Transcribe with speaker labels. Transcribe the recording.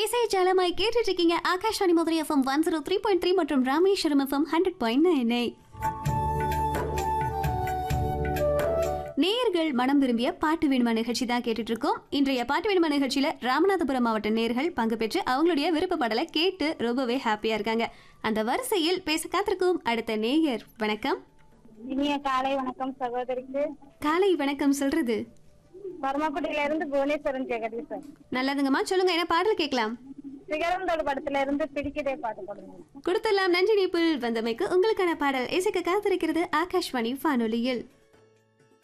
Speaker 1: இசை ஜாலமாய் கேட்டுட்டு இருக்கீங்க Akashvani Madurai FM one zero three point three மற்றும் Rameswaram FM hundred point nine நேயர்கள் மனம் விரும்பிய பாட்டு வேணுமா நிகழ்ச்சி தான் கேட்டுட்டு இருக்கோம் இன்றைய பாட்டு வேணுமா நிகழ்ச்சியில ராமநாதபுரம் மாவட்ட நேயர்கள் பங்கு பெற்று அவங்களுடைய விருப்ப பாடலை கேட்டு ரொம்பவே ஹாப்பியா இருக்காங்க அந்த வரிசையில் பேச காத்திருக்கும் அடுத்த நேயர் வணக்கம்
Speaker 2: இனிய காலை வணக்கம் சகோதரிக்கு
Speaker 1: காலை வணக்கம் சொல்றது
Speaker 2: பரமக்குடியில இருந்து புவனேஸ்வரன் ஜெகதீஷ் சார்
Speaker 1: நல்லதுங்கம்மா சொல்லுங்க என்ன பாடல் கேட்கலாம்
Speaker 2: சிகரந்தோட படத்துல இருந்து பிடிக்கதே பாட்டு கொடுங்க
Speaker 1: கொடுத்தெல்லாம் நன்றி நீப்பில் வந்தமைக்கு உங்களுக்கான பாடல் இசைக்க காத்திருக்கிறது ஆகாஷ்வாணி வானொலியில்